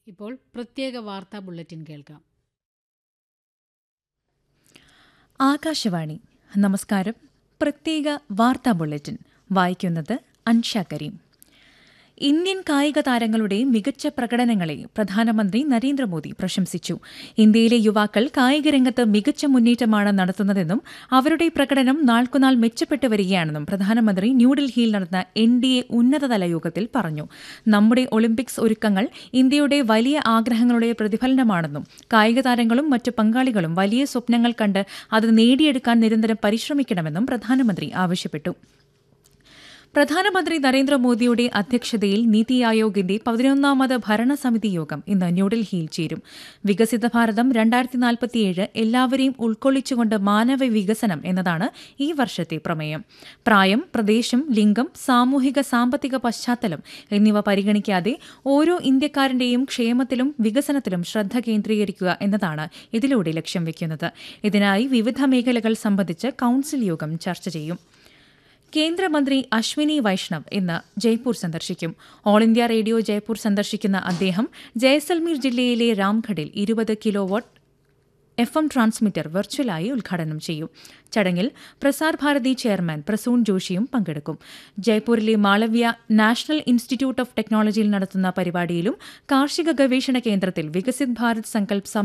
ഇപ്പോൾ പ്രത്യേക വാർത്താ ബുള്ളറ്റിൻ കേൾക്കാം ആകാശവാണി നമസ്കാരം പ്രത്യേക വാർത്താ ബുള്ളറ്റിൻ വായിക്കുന്നത് അൻഷ കരീം ഇന്ത്യൻ കായിക താരങ്ങളുടെ മികച്ച പ്രകടനങ്ങളെ പ്രധാനമന്ത്രി നരേന്ദ്രമോദി പ്രശംസിച്ചു ഇന്ത്യയിലെ യുവാക്കൾ കായിക രംഗത്ത് മികച്ച മുന്നേറ്റമാണ് നടത്തുന്നതെന്നും അവരുടെ പ്രകടനം നാൾക്കുനാൾ മെച്ചപ്പെട്ടു വരികയാണെന്നും പ്രധാനമന്ത്രി ന്യൂഡൽഹിയിൽ നടന്ന എൻ ഡി എ ഉന്നതതല യോഗത്തിൽ പറഞ്ഞു നമ്മുടെ ഒളിമ്പിക്സ് ഒരുക്കങ്ങൾ ഇന്ത്യയുടെ വലിയ ആഗ്രഹങ്ങളുടെ പ്രതിഫലനമാണെന്നും കായിക താരങ്ങളും മറ്റു പങ്കാളികളും വലിയ സ്വപ്നങ്ങൾ കണ്ട് അത് നേടിയെടുക്കാൻ നിരന്തരം പരിശ്രമിക്കണമെന്നും പ്രധാനമന്ത്രി ആവശ്യപ്പെട്ടു പ്രധാനമന്ത്രി നരേന്ദ്രമോദിയുടെ അധ്യക്ഷതയിൽ നീതി ആയോഗിന്റെ പതിനൊന്നാമത് ഭരണസമിതി യോഗം ഇന്ന് ന്യൂഡൽഹിയിൽ ചേരും വികസിത ഭാരതം രണ്ടായിരത്തി നാൽപ്പത്തിയേഴ് എല്ലാവരെയും ഉൾക്കൊള്ളിച്ചുകൊണ്ട് മാനവ വികസനം എന്നതാണ് ഈ വർഷത്തെ പ്രമേയം പ്രായം പ്രദേശം ലിംഗം സാമൂഹിക സാമ്പത്തിക പശ്ചാത്തലം എന്നിവ പരിഗണിക്കാതെ ഓരോ ഇന്ത്യക്കാരന്റെയും ക്ഷേമത്തിലും വികസനത്തിലും ശ്രദ്ധ കേന്ദ്രീകരിക്കുക എന്നതാണ് ഇതിലൂടെ ലക്ഷ്യം വയ്ക്കുന്നത് ഇതിനായി വിവിധ മേഖലകൾ സംബന്ധിച്ച് കൌൺസിൽ യോഗം ചർച്ച ചെയ്യും കേന്ദ്രമന്ത്രി അശ്വിനി വൈഷ്ണവ് ഇന്ന് ജയ്പൂർ സന്ദർശിക്കും ഓൾ ഇന്ത്യ റേഡിയോ ജയ്പൂർ സന്ദർശിക്കുന്ന അദ്ദേഹം ജയ്സൽമീർ ജില്ലയിലെ രാംഘഡിൽ ഇരുപത് kilo watt F M transmitter വെർച്വലായി ഉദ്ഘാടനം ചെയ്യും ചടങ്ങിൽ പ്രസാർ ഭാരതി ചെയർമാൻ പ്രസൂൺ ജോഷിയും പങ്കെടുക്കും ജയ്പൂരിലെ മാളവ്യ നാഷണൽ ഇൻസ്റ്റിറ്റ്യൂട്ട് ഓഫ് ടെക്നോളജിയിൽ നടത്തുന്ന പരിപാടിയിലും കാർഷിക ഗവേഷണ കേന്ദ്രത്തിൽ വികസിത് ഭാരത് സങ്കൽപ്